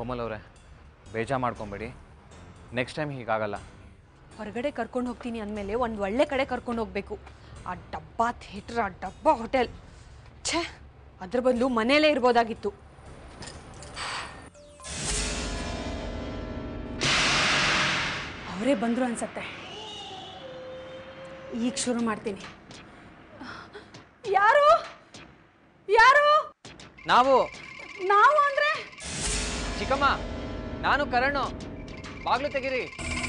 ಕೋಮಲ್ ಅವರೇ ಬೇಜಾರು ಮಾಡ್ಕೊಬೇಡಿ next time ಹೀಗಾಗಲ್ಲ ಹೊರಗಡೆ ಕರ್ಕೊಂಡು ಹೋಗ್ತೀನಿ ಅಂದಮೇಲೆ ಒಂದು ಒಳ್ಳೆ ಕಡೆ ಕರ್ಕೊಂಡು ಹೋಗಬೇಕು ಆ ಡಬ್ಬಾ ಥಿಯೇಟ್ರ್ ಆ ಡಬ್ಬಾ ಹೋಟೆಲ್ ಛೇ ಅದ್ರ ಬದಲು ಮನೇಲೇ ಇರ್ಬೋದಾಗಿತ್ತು ಅವರೇ ಬಂದರು ಅನ್ಸತ್ತೆ ಈಗ ಶುರು ಮಾಡ್ತೀನಿ ಯಾರು ಯಾರು ನಾವು ನಾವು ಅಂದ್ರೆ ಚಿಕ್ಕಮ್ಮ ನಾನು ಕರಣು ಬಾಗ್ಲು ತೆಗೀರಿ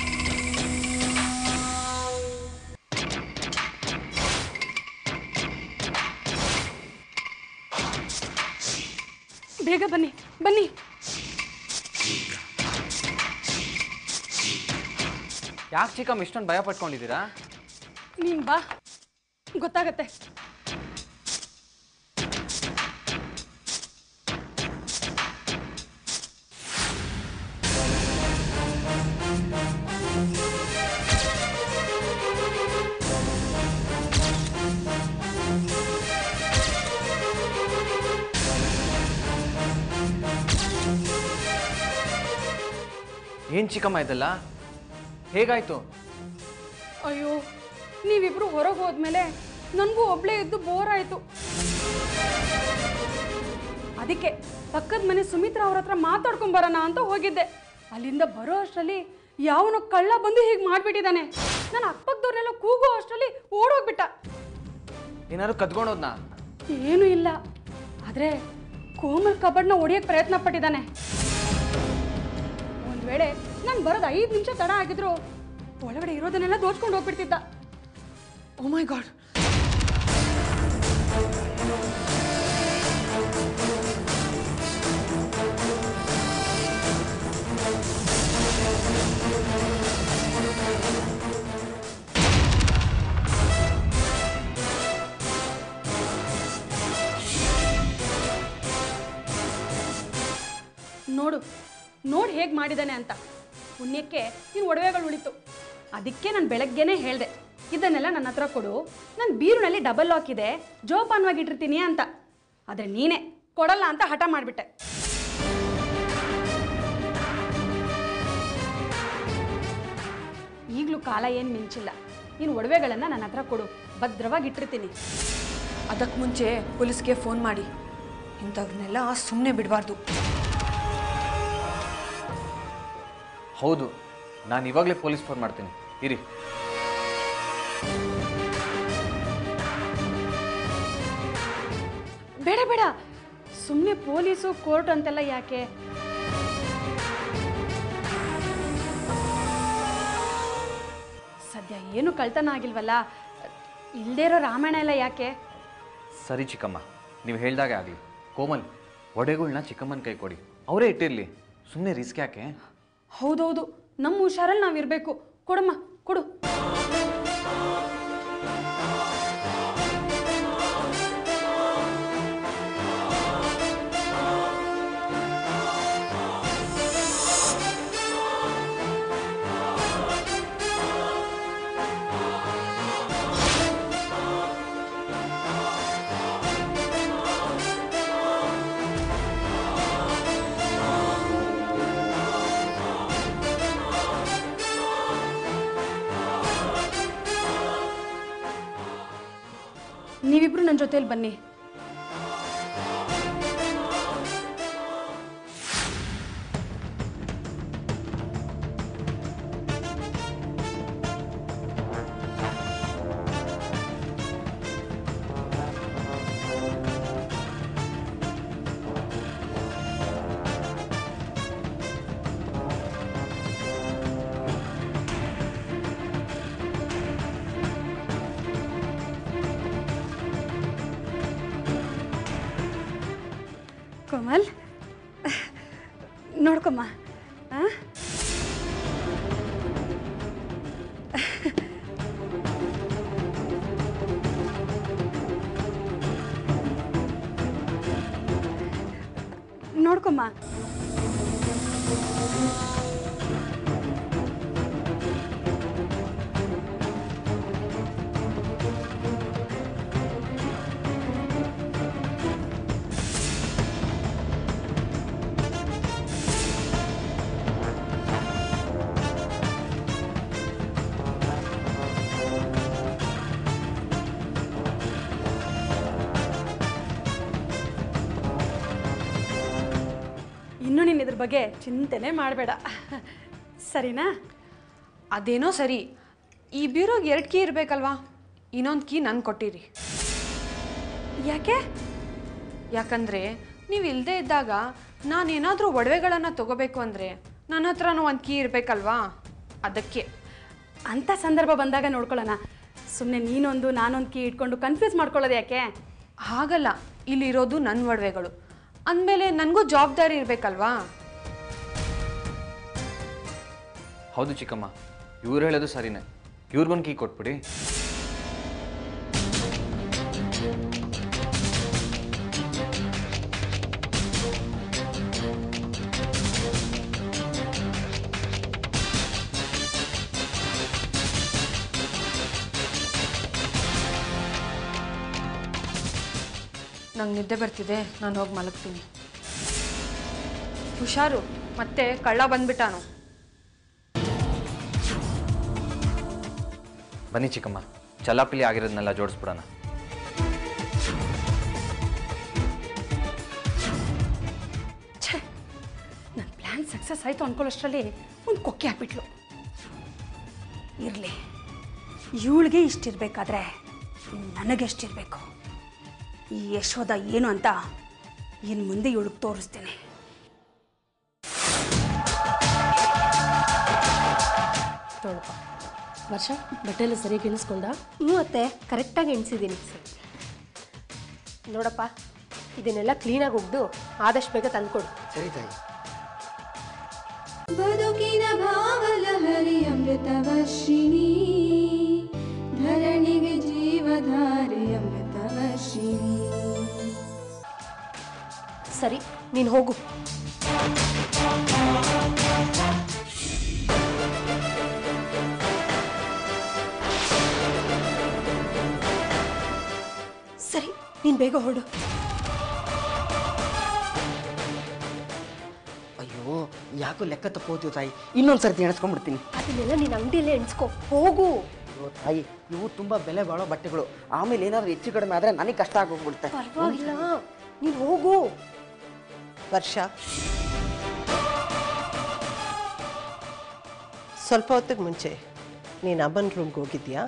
ಬೇಗ ಬನ್ನಿ ಬನ್ನಿ ಯಾಕೆ ಚಿಕ್ಕಮ್ಮ ಇಷ್ಟೊಂದು ಭಯ ಪಟ್ಕೊಂಡಿದ್ದೀರಾ ನೀನ್ ಬಾ ಗೊತ್ತಾಗತ್ತೆ ಏನು ಚಿಕ್ಕಮ್ಮ ಇದೆಲ್ಲ ಹೇಗಾಯ್ತು ಅಯ್ಯೋ ನೀವಿಬ್ರು ಹೊರಗೆ ಹೋದ್ಮೇಲೆ ನನಗೂ ಒಬ್ಳೇ ಇದ್ದು ಬೋರ್ ಆಯಿತು ಅದಕ್ಕೆ ಪಕ್ಕದ ಮನೆ ಸುಮಿತ್ರಾ ಅವ್ರ ಹತ್ರ ಮಾತಾಡ್ಕೊಂಡ್ ಬರೋಣ ಅಂತ ಹೋಗಿದ್ದೆ ಅಲ್ಲಿಂದ ಬರೋ ಅಷ್ಟರಲ್ಲಿ ಯಾವನೋ ಕಳ್ಳ ಬಂದು ಹೀಗೆ ಮಾಡಿಬಿಟ್ಟಿದ್ದಾನೆ ನಾನು ಅಕ್ಕಪಕ್ಕದವ್ರನ್ನೆಲ್ಲ ಕೂಗೋ ಅಷ್ಟರಲ್ಲಿ ಓಡೋಗ್ಬಿಟ್ಟ ಏನಾದ್ರು ಕದ್ಕೊಂಡೋದ್ನಾ ಏನೂ ಇಲ್ಲ ಆದರೆ ಕೋಮಲ್ ಕಬಡ್ನ ಹೊಡಿಯೋಕ್ಕೆ ಪ್ರಯತ್ನ ಪಟ್ಟಿದ್ದಾನೆ ಒಂದು ವೇಳೆ ನಾನು ಬರೋದು ಐದು ನಿಮಿಷ ತಡ ಆಗಿದ್ರು ಒಳಗಡೆ ಇರೋದನ್ನೆಲ್ಲ ದೋಚ್ಕೊಂಡು ಹೋಗ್ಬಿಡ್ತಿದ್ದ ಓ ಮೈ ಗಾಡ್ ನೋಡು ನೋಡಿ ಹೇಗೆ ಮಾಡಿದ್ದಾನೆ ಅಂತ ಪುಣ್ಯಕ್ಕೆ ನಿನ್ನ ಒಡವೆಗಳು ಉಳಿತು ಅದಕ್ಕೆ ನಾನು ಬೆಳಗ್ಗೆನೇ ಹೇಳಿದೆ ಇದನ್ನೆಲ್ಲ ನನ್ನ ಹತ್ರ ಕೊಡು ನನ್ನ ಬೀರುನಲ್ಲಿ ಡಬಲ್ ಲಾಕ್ ಇದೆ ಜೋಪಾನವಾಗಿ ಇಟ್ಟಿರ್ತೀನಿ ಅಂತ ಆದರೆ ನೀನೇ ಕೊಡಲ್ಲ ಅಂತ ಹಠ ಮಾಡಿಬಿಟ್ಟೆ ಈಗಲೂ ಕಾಲ ಏನು ಮಿಂಚಿಲ್ಲ ನೀನು ಒಡವೆಗಳನ್ನು ನನ್ನ ಹತ್ರ ಕೊಡು ಭದ್ರವಾಗಿ ಇಟ್ಟಿರ್ತೀನಿ ಅದಕ್ಕೆ ಮುಂಚೆ ಪೊಲೀಸ್ಗೆ ಫೋನ್ ಮಾಡಿ ಇಂಥವ್ರನ್ನೆಲ್ಲ ಸುಮ್ಮನೆ ಬಿಡಬಾರ್ದು ಹೌದು ನಾನು ಇವಾಗಲೇ ಪೊಲೀಸ್ ಫೋನ್ ಮಾಡ್ತೀನಿ ಇರಿ ಬೇಡ ಬೇಡ ಸುಮ್ಮನೆ ಪೊಲೀಸು ಕೋರ್ಟ್ ಅಂತೆಲ್ಲ ಯಾಕೆ ಸದ್ಯ ಏನು ಕಳ್ತನ ಆಗಿಲ್ವಲ್ಲ ಇಲ್ದೇ ಇರೋ ರಾಮಾಯಣ ಎಲ್ಲ ಯಾಕೆ ಸರಿ ಚಿಕ್ಕಮ್ಮ ನೀವು ಹೇಳ್ದಾಗೆ ಆಗಲಿ ಕೋಮಲ್ ಒಡೆಗಳ್ನ ಚಿಕ್ಕಮ್ಮನ ಕೈ ಕೊಡಿ ಅವರೇ ಇಟ್ಟಿರಲಿ ಸುಮ್ಮನೆ ರಿಸ್ಕ್ ಯಾಕೆ ಹೌದೌದು ನಮ್ಮ ಹುಷಾರಲ್ಲಿ ನಾವಿರಬೇಕು ಕೊಡಮ್ಮ ಕೊಡು ನೀವಿಬ್ರು ನನ್ನ ಜೊತೇಲಿ ಬನ್ನಿ ಕೋಮಲ್ ನೋಡ್ಕೊಮ್ಮ ಆ? ನೋಡ್ಕೊಮ್ಮ ನೀನು ಇದ್ರ ಬಗ್ಗೆ ಚಿಂತೆನೇ ಮಾಡಬೇಡ ಸರಿನಾ ಅದೇನೋ ಸರಿ ಈ ಬ್ಯೂರೋಗೆ ಎರಡು ಕೀ ಇರಬೇಕಲ್ವಾ ಇನ್ನೊಂದು ಕೀ ನನ್ಗೆ ಕೊಟ್ಟಿರಿ ಯಾಕೆ ಯಾಕಂದರೆ ನೀವು ಇಲ್ಲದೆ ಇದ್ದಾಗ ನಾನೇನಾದರೂ ಒಡವೆಗಳನ್ನು ತಗೋಬೇಕು ಅಂದರೆ ನನ್ನ ಹತ್ರನೂ ಒಂದು ಕೀ ಇರಬೇಕಲ್ವಾ ಅದಕ್ಕೆ ಅಂಥ ಸಂದರ್ಭ ಬಂದಾಗ ನೋಡ್ಕೊಳ್ಳೋಣ ಸುಮ್ಮನೆ ನೀನೊಂದು ನಾನೊಂದು ಕೀ ಇಟ್ಕೊಂಡು ಕನ್ಫ್ಯೂಸ್ ಮಾಡ್ಕೊಳ್ಳೋದು ಯಾಕೆ ಹಾಗಲ್ಲ ಇಲ್ಲಿರೋದು ನನ್ನ ಒಡವೆಗಳು ಅಂದಮೇಲೆ ನನಗೂ ಜವಾಬ್ದಾರಿ ಇರಬೇಕಲ್ವಾ ಹೌದು ಚಿಕ್ಕಮ್ಮ ಇವ್ರು ಹೇಳೋದು ಸರಿನೇ ಇವ್ರಿಗೊಂದು ಕೀ ಕೊಟ್ಬಿಡಿ ನಂಗೆ ನಿದ್ದೆ ಬರ್ತಿದೆ ನಾನು ಹೋಗಿ ಮಲಗ್ತೀನಿ ಹುಷಾರು ಮತ್ತೆ ಕಳ್ಳ ಬಂದ್ಬಿಟ್ಟಾನು ಬನ್ನಿ ಚಿಕ್ಕಮ್ಮ ಚಲ್ಲಾಪಿಲಿ ಆಗಿರೋದನ್ನೆಲ್ಲ ಜೋಡಿಸ್ಬಿಡೋಣ ಛೇ ನನ್ನ ಪ್ಲ್ಯಾನ್ ಸಕ್ಸಸ್ ಆಯಿತು ಅಂದ್ಕೊಳ್ಳೋಷ್ಟರಲ್ಲಿ ಒಂದು ಕೊಕ್ಕೆ ಹಾಕ್ಬಿಟ್ಲು ಇರಲಿ ಇವಳಿಗೆ ಇಷ್ಟಿರಬೇಕಾದ್ರೆ ನನಗೆಷ್ಟಿರಬೇಕು ಈ ಯಶೋದ ಏನು ಅಂತ ಇನ್ನು ಮುಂದೆ ಇವಳಿಗೆ ತೋರಿಸ್ತೀನಿ ನೋಡಪ್ಪ ವರ್ಷ ಬಟ್ಟೆ ಎಲ್ಲ ಸರಿಯಾಗಿ ಎಣಿಸ್ಕೊಂಡ ಹ್ಞೂ ಅತ್ತೆ ಕರೆಕ್ಟಾಗಿ ಎಣಿಸಿದ್ದೀನಿ ನೋಡಪ್ಪ ಇದನ್ನೆಲ್ಲ ಕ್ಲೀನಾಗಿ ಒಗ್ದು ಆದಷ್ಟು ಬೇಗ ತಂದ್ಕೊಡು ಬದುಕಿನ ಭಾವಲಹರಿ ಅಮೃತವರ್ಷಿಣಿ ಧರಣಿಗೆ ಜೀವಧಾರೆ ಅಮೃತವರ್ಷಿಣಿ ಸರಿ ನೀನು ಹೋಗು ಸರಿ ನೀನು ಬೇಗ ಹೊರಡು ಅಯ್ಯೋ ಯಾಕೋ ಲೆಕ್ಕ ತಪ್ಪೋತೀವಿ ತಾಯಿ ಇನ್ನೊಂದು ಸರ್ತಿ ಎಣಿಸ್ಕೊಂಡ್ಬಿಡ್ತೀನಿ ಅದನ್ನೆಲ್ಲ ನೀನು ಅಂಗಡಿಯಲ್ಲೇ ಎಣಿಸ್ಕೊ ಹೋಗು ಅಯ್ಯೋ ತಾಯಿ ಇವು ತುಂಬ ಬೆಲೆ ಬಾಳೋ ಬಟ್ಟೆಗಳು ಆಮೇಲೆ ಏನಾದರೂ ಹೆಚ್ಚು ಕಡಿಮೆ ಆದರೆ ನನಗೆ ಕಷ್ಟ ಆಗೋಗ್ಬಿಡುತ್ತೆ ಪರವಾಗಿಲ್ಲ ನೀನು ಹೋಗು ವರ್ಷ ಸ್ವಲ್ಪ ಹೊತ್ತಿಗೆ ಮುಂಚೆ ನೀನು ಅಮ್ಮನ ರೂಮ್ಗೆ ಹೋಗಿದ್ಯಾ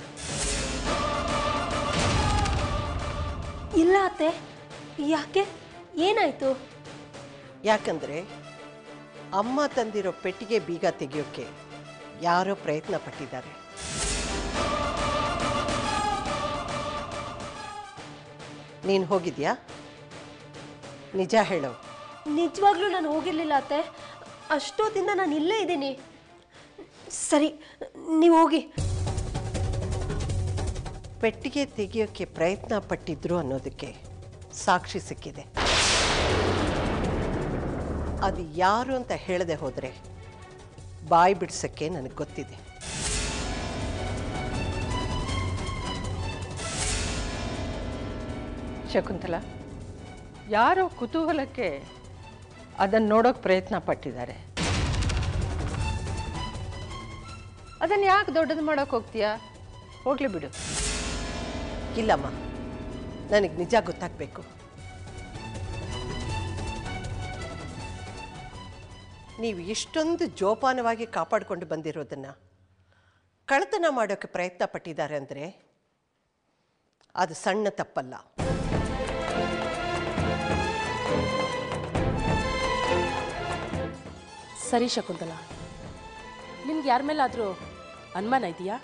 ಇಲ್ಲ ಅತ್ತೆ ಯಾಕೆ ಏನಾಯ್ತು ಯಾಕಂದರೆ ಅಮ್ಮ ತಂದಿರೋ ಪೆಟ್ಟಿಗೆ ಬೀಗ ತೆಗೆಯೋಕ್ಕೆ ಯಾರೋ ಪ್ರಯತ್ನ ಪಟ್ಟಿದ್ದಾರೆ ನೀನು ಹೋಗಿದ್ಯಾ ನಿಜ ಹೇಳು ನಿಜವಾಗ್ಲೂ ನಾನು ಹೋಗಿರ್ಲಿಲ್ಲ ಅತ್ತೆ ಅಷ್ಟೊತ್ತಿಂದ ನಾನು ಇಲ್ಲೇ ಇದ್ದೀನಿ ಸರಿ ನೀವು ಹೋಗಿ ಪೆಟ್ಟಿಗೆ ತೆಗೆಯೋಕ್ಕೆ ಪ್ರಯತ್ನ ಪಟ್ಟಿದ್ರು ಅನ್ನೋದಕ್ಕೆ ಸಾಕ್ಷಿ ಸಿಕ್ಕಿದೆ ಅದು ಯಾರು ಅಂತ ಹೇಳದೆ ಹೋದರೆ ಬಾಯಿ ಬಿಡ್ಸಕ್ಕೆ ನನಗೆ ಗೊತ್ತಿದೆ ಶಕುಂತಲ ಯಾರೋ ಕುತೂಹಲಕ್ಕೆ ಅದನ್ನು ನೋಡೋಕೆ ಪ್ರಯತ್ನ ಪಟ್ಟಿದ್ದಾರೆ ಅದನ್ನು ಯಾಕೆ ದೊಡ್ಡದು ಮಾಡೋಕೆ ಹೋಗ್ತೀಯಾ ಹೋಗ್ಲಿ ಬಿಡು ಇಲ್ಲಮ್ಮ ನನಗೆ ನಿಜ ಗೊತ್ತಾಗಬೇಕು ನೀವು ಇಷ್ಟೊಂದು ಜೋಪಾನವಾಗಿ ಕಾಪಾಡಿಕೊಂಡು ಬಂದಿರೋದನ್ನು ಕಳ್ಳತನ ಮಾಡೋಕ್ಕೆ ಪ್ರಯತ್ನ ಪಟ್ಟಿದ್ದಾರೆ ಅಂದರೆ ಅದು ಸಣ್ಣ ತಪ್ಪಲ್ಲ ಸರಿ ಶಕುಂತಲ ನಿಮ್ಗೆ ಯಾರ ಮೇಲಾದರೂ ಅನುಮಾನ ಇದೆಯಾ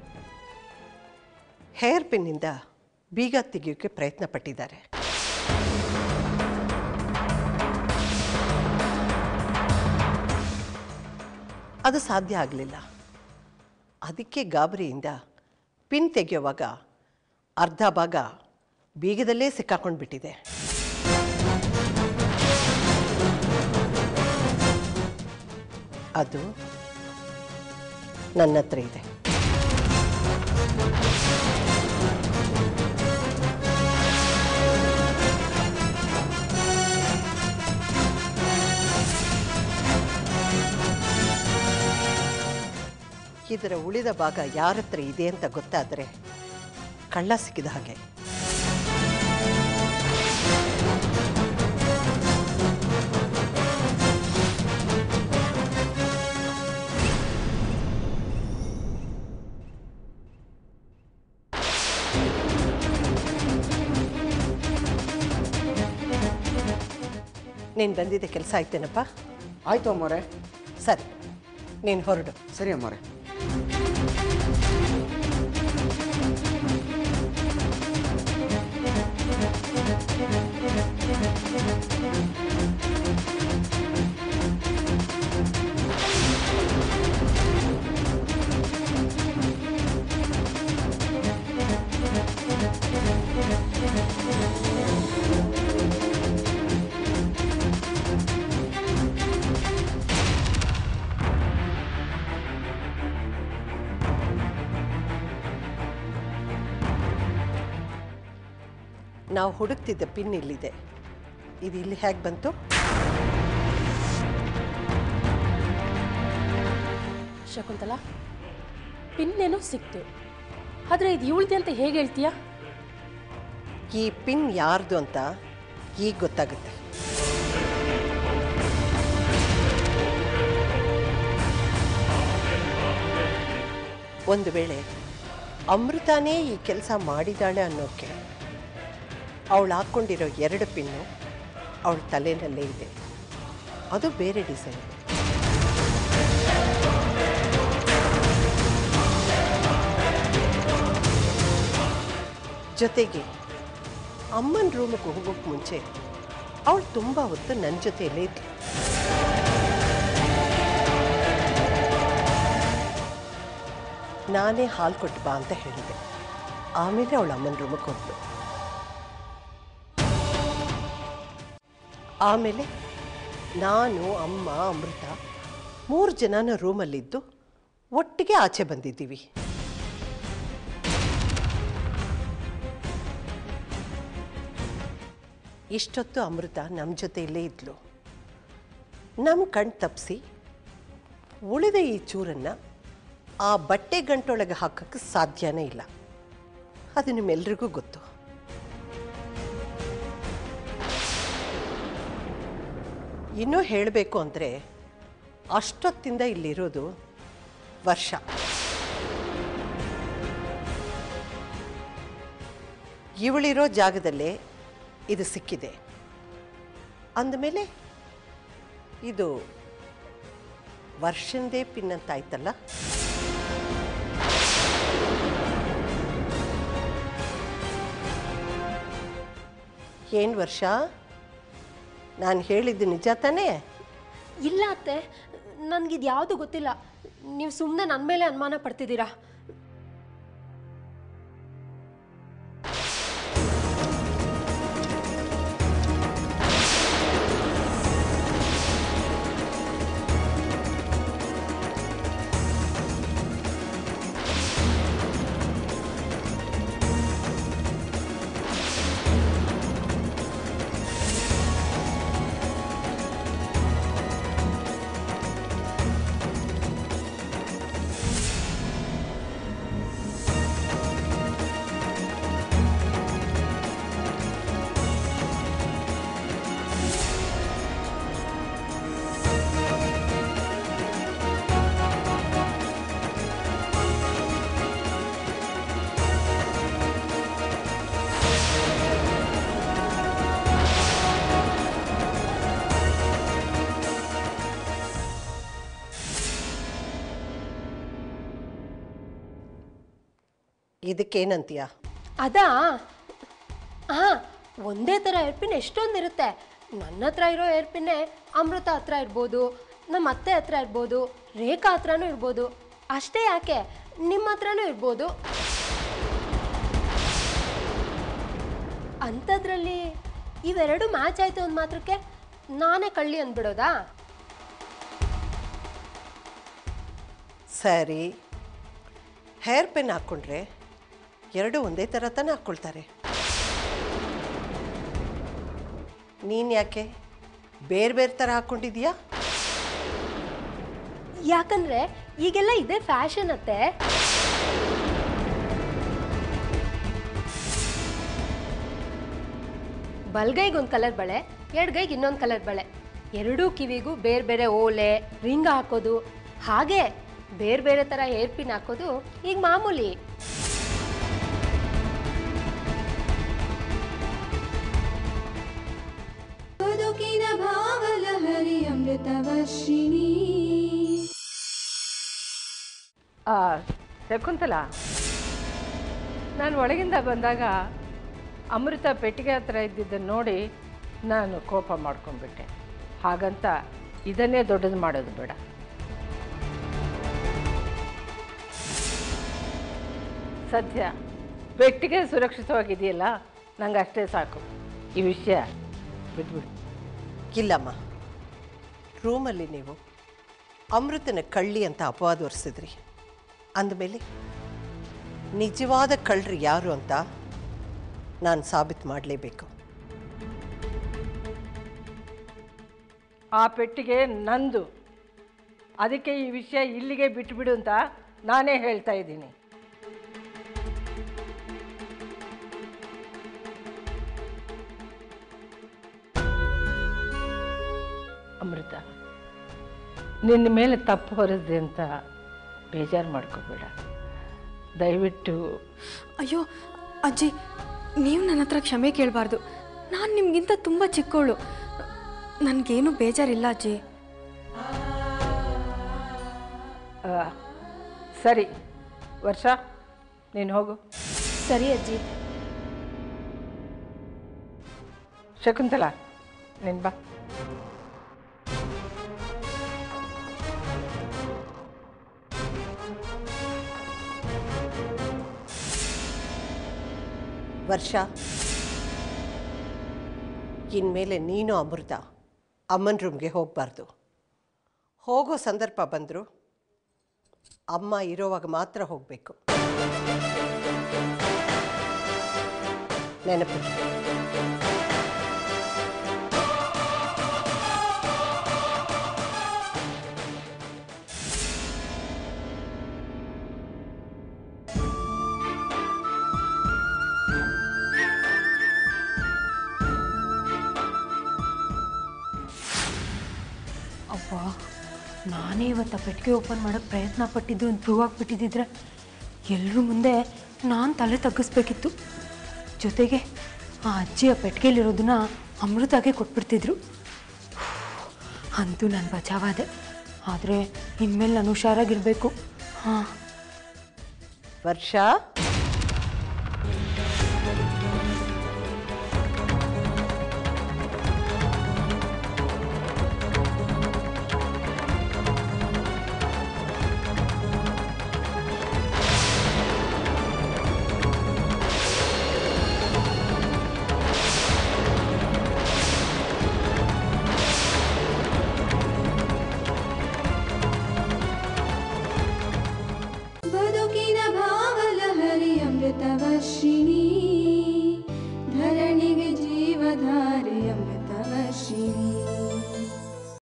ಹೇರ್ ಪಿನ್ನಿಂದ ಬೀಗ ತೆಗೆಯೋಕ್ಕೆ ಪ್ರಯತ್ನ ಪಟ್ಟಿದ್ದಾರೆ ಅದು ಸಾಧ್ಯ ಆಗಲಿಲ್ಲ ಅದಕ್ಕೆ ಗಾಬರಿಯಿಂದ ಪಿನ್ ತೆಗೆಯುವಾಗ ಅರ್ಧ ಭಾಗ ಬೀಗದಲ್ಲೇ ಸಿಕ್ಕಾಕೊಂಡು ಬಿಟ್ಟಿದೆ ಅದು ನನ್ನ ಹತ್ರ ಇದೆ ಇದರ ಉಳಿದ ಭಾಗ ಯಾರ ಹತ್ರ ಇದೆ ಅಂತ ಗೊತ್ತಾದರೆ ಕಳ್ಳ ಸಿಕ್ಕಿದ ಹಾಗೆ ನೀನು ಬಂದಿದ್ದ ಕೆಲಸ ಆಯ್ತೇನಪ್ಪ ಆಯಿತು ಅಮ್ಮೋರೆ ಸರಿ ನೀನು ಹೊರಡು ಸರಿ ಅಮ್ಮೋರೆ ನಾವು ಹುಡುಕ್ತಿದ್ದ ಪಿನ್ ಇಲ್ಲಿದೆ ಇದು ಇಲ್ಲಿ ಹೇಗೆ ಬಂತು ಶಕುಂತಲಾ ಪಿನ್ನೇನೋ ಸಿಕ್ತು ಆದರೆ ಇದು ಇವಳ್ದೆ ಅಂತ ಹೇಗೆ ಹೇಳ್ತೀಯಾ ಈ ಪಿನ್ ಯಾರ್ದು ಅಂತ ಈಗ ಗೊತ್ತಾಗುತ್ತೆ ಒಂದು ವೇಳೆ ಅಮೃತಾನೇ ಈ ಕೆಲಸ ಮಾಡಿದಾಳೆ ಅನ್ನೋಕ್ಕೆ ಅವಳು ಹಾಕ್ಕೊಂಡಿರೋ ಎರಡು ಪಿನ್ನು ಅವಳ ತಲೆನಲ್ಲೇ ಇದೆ ಅದು ಬೇರೆ ಡಿಸೈನ್ ಜೊತೆಗೆ ಅಮ್ಮನ ರೂಮಿಗೆ ಹೋಗೋಕ್ಕೆ ಮುಂಚೆ ಅವಳು ತುಂಬ ಹೊತ್ತು ನನ್ನ ಜೊತೆಯಲ್ಲೇ ಇದ್ಲು ನಾನೇ ಹಾಲು ಕೊಟ್ಟು ಬಾ ಅಂತ ಹೇಳಿದೆ ಆಮೇಲೆ ಅವಳು ಅಮ್ಮನ ರೂಮಿಗೆ ಹೋದ್ಲು ಆಮೇಲೆ ನಾನು ಅಮ್ಮ ಅಮೃತ ಮೂರು ಜನನ ರೂಮಲ್ಲಿದ್ದು ಒಟ್ಟಿಗೆ ಆಚೆ ಬಂದಿದ್ದೀವಿ ಇಷ್ಟೊತ್ತು ಅಮೃತ ನಮ್ಮ ಜೊತೆ ಇಲ್ಲೇ ಇದ್ಲು ನಮ್ಮ ಕಣ್ ತಪ್ಪಿಸಿ ಉಳಿದ ಈ ಚೂರನ್ನು ಆ ಬಟ್ಟೆ ಗಂಟೊಳಗೆ ಹಾಕೋಕ್ಕೆ ಸಾಧ್ಯನೇ ಇಲ್ಲ ಅದು ನಿಮ್ಮೆಲ್ರಿಗೂ ಗೊತ್ತು ಇನ್ನೂ ಹೇಳಬೇಕು ಅಂದರೆ ಅಷ್ಟೊತ್ತಿಂದ ಇಲ್ಲಿರೋದು ವರ್ಷ ಇವಳಿರೋ ಜಾಗದಲ್ಲೇ ಇದು ಸಿಕ್ಕಿದೆ ಅಂದಮೇಲೆ ಇದು ವರ್ಷಂದೇ ಪಿನ್ ಅಂತ ಆಯ್ತಲ್ಲ ಏನು ವರ್ಷ ನಾನು ಹೇಳಿದ್ದು ನಿಜ ತಾನೇ ಇಲ್ಲ ಅತ್ತೆ ನನಗಿದು ಯಾವುದು ಗೊತ್ತಿಲ್ಲ ನೀವು ಸುಮ್ಮನೆ ನನ್ನ ಮೇಲೆ ಅನುಮಾನ ಪಡ್ತಿದ್ದೀರಾ ಇದಕ್ಕೇನಂತೀಯ ಅದಾ ಹಾಂ ಒಂದೇ ಥರ ಏರ್ಪಿನ್ ಎಷ್ಟೊಂದಿರುತ್ತೆ ನನ್ನ ಹತ್ರ ಇರೋ ಏರ್ಪಿನ್ನೇ ಅಮೃತ ಹತ್ರ ಇರ್ಬೋದು ನಮ್ಮ ಅತ್ತೆ ಹತ್ರ ಇರ್ಬೋದು ರೇಖಾ ಹತ್ರನೂ ಇರ್ಬೋದು ಅಷ್ಟೇ ಯಾಕೆ ನಿಮ್ಮ ಹತ್ರನೂ ಇರ್ಬೋದು ಅಂಥದ್ರಲ್ಲಿ ಇವೆರಡು ಮ್ಯಾಚ್ ಆಯಿತು ಅಂದ ಮಾತ್ರಕ್ಕೆ ನಾನೇ ಕಳ್ಳಿ ಅಂದ್ಬಿಡೋದಾ ಸರಿ ಹೇರ್ ಪೆನ್ ಹಾಕ್ಕೊಂಡ್ರೆ ಎರಡು ಒಂದೇ ಥರ ತಾನೇ ಹಾಕ್ಕೊಳ್ತಾರೆ ನೀನು ಯಾಕೆ ಬೇರೆ ಬೇರೆ ಥರ ಹಾಕ್ಕೊಂಡಿದೀಯಾ ಯಾಕಂದ್ರೆ ಈಗೆಲ್ಲ ಇದೇ ಫ್ಯಾಷನ್ ಅತ್ತೆ ಬಲ್ಗೈಗೆ ಒಂದು ಕಲರ್ ಬಳೆ ಎಡಗೈಗೆ ಇನ್ನೊಂದು ಕಲರ್ ಬಳೆ ಎರಡೂ ಕಿವಿಗೂ ಬೇರೆ ಬೇರೆ ಓಲೆ ರಿಂಗ್ ಹಾಕೋದು ಹಾಗೆ ಬೇರೆ ಬೇರೆ ಥರ ಹೇರ್ ಪಿನ್ ಹಾಕೋದು ಈಗ ಮಾಮೂಲಿ ಬದುಕಿನ ಭಾವ अमृतवर्षिणी ಆ, ಶಕುಂತಲ ನಾನು ಒಳಗಿಂದ ಬಂದಾಗ ಅಮೃತ ಪೆಟ್ಟಿಗೆ ಹತ್ರ ಇದ್ದಿದ್ದನ್ನು ನೋಡಿ ನಾನು ಕೋಪ ಮಾಡ್ಕೊಂಡ್ಬಿಟ್ಟೆ ಹಾಗಂತ ಇದನ್ನೇ ದೊಡ್ಡದು ಮಾಡೋದು ಬೇಡ ಸದ್ಯ ಪೆಟ್ಟಿಗೆ ಸುರಕ್ಷಿತವಾಗಿದೆಯಲ್ಲ ನಂಗೆ ಅಷ್ಟೇ ಸಾಕು ಈ ವಿಷಯ ಬಿಟ್ಬಿಡು ಇಲ್ಲಮ್ಮ ರೂಮಲ್ಲಿ ನೀವು ಅಮೃತನ ಕಳ್ಳಿ ಅಂತ ಅಪವಾದ ಹೊರಿಸಿದ್ರಿ ಅಂದಮೇಲೆ ನಿಜವಾದ ಕಳ್ಳರು ಯಾರು ಅಂತ ನಾನು ಸಾಬೀತು ಮಾಡಲೇಬೇಕು ಆ ಪೆಟ್ಟಿಗೆ ನಂದು ಅದಕ್ಕೆ ಈ ವಿಷಯ ಇಲ್ಲಿಗೆ ಬಿಟ್ಬಿಡು ಅಂತ ನಾನೇ ಹೇಳ್ತಾ ಇದ್ದೀನಿ ಅಮೃತ ನಿನ್ನ ಮೇಲೆ ತಪ್ಪು ಹೊರದೆ ಅಂತ ಬೇಜಾರು ಮಾಡ್ಕೋಬೇಡ ದಯವಿಟ್ಟು ಅಯ್ಯೋ ಅಜ್ಜಿ ನೀವು ನನ್ನ ಹತ್ರ ಕ್ಷಮೆ ಕೇಳಬಾರ್ದು ನಾನು ನಿಮಗಿಂತ ತುಂಬ ಚಿಕ್ಕವಳು ನನಗೇನು ಬೇಜಾರಿಲ್ಲ ಅಜ್ಜಿ ಆ, ಸರಿ ವರ್ಷ ನೀನು ಹೋಗು ಸರಿ ಅಜ್ಜಿ ಶಕುಂತಲ ನೀನು ಬಾ ವರ್ಷ ಇನ್ಮೇಲೆ ನೀನು ಅಮೃತ ಅಮ್ಮನ ರೂಮ್ಗೆ ಹೋಗಬಾರ್ದು ಹೋಗೋ ಸಂದರ್ಭ ಬಂದರು ಅಮ್ಮ ಇರೋವಾಗ ಮಾತ್ರ ಹೋಗಬೇಕು ನೆನಪಿಡಿ ಅವ್ವ ನಾನೇ ಇವತ್ತು ಆ ಪೆಟ್ಟಿಗೆ ಓಪನ್ ಮಾಡೋಕ್ಕೆ ಪ್ರಯತ್ನ ಪಟ್ಟಿದ್ದು ಅಂತ ಪ್ರೂವ್ ಆಗಿಬಿಟ್ಟಿದ್ದಿದ್ರೆ ಎಲ್ಲರೂ ಮುಂದೆ ನಾನು ತಲೆ ತಗ್ಗಿಸ್ಬೇಕಿತ್ತು ಜೊತೆಗೆ ಆ ಅಜ್ಜಿ ಆ ಪೆಟ್ಟಿಗೆಲಿರೋದನ್ನ ಅಮೃತಾಗೆ ಕೊಟ್ಬಿಡ್ತಿದ್ರು ಅಂತೂ ನಾನು ಬಚಾವಾದೆ ಆದರೆ ಇನ್ಮೇಲೆ ನಾನು ಹುಷಾರಾಗಿರಬೇಕು ಹಾಂ ವರ್ಷ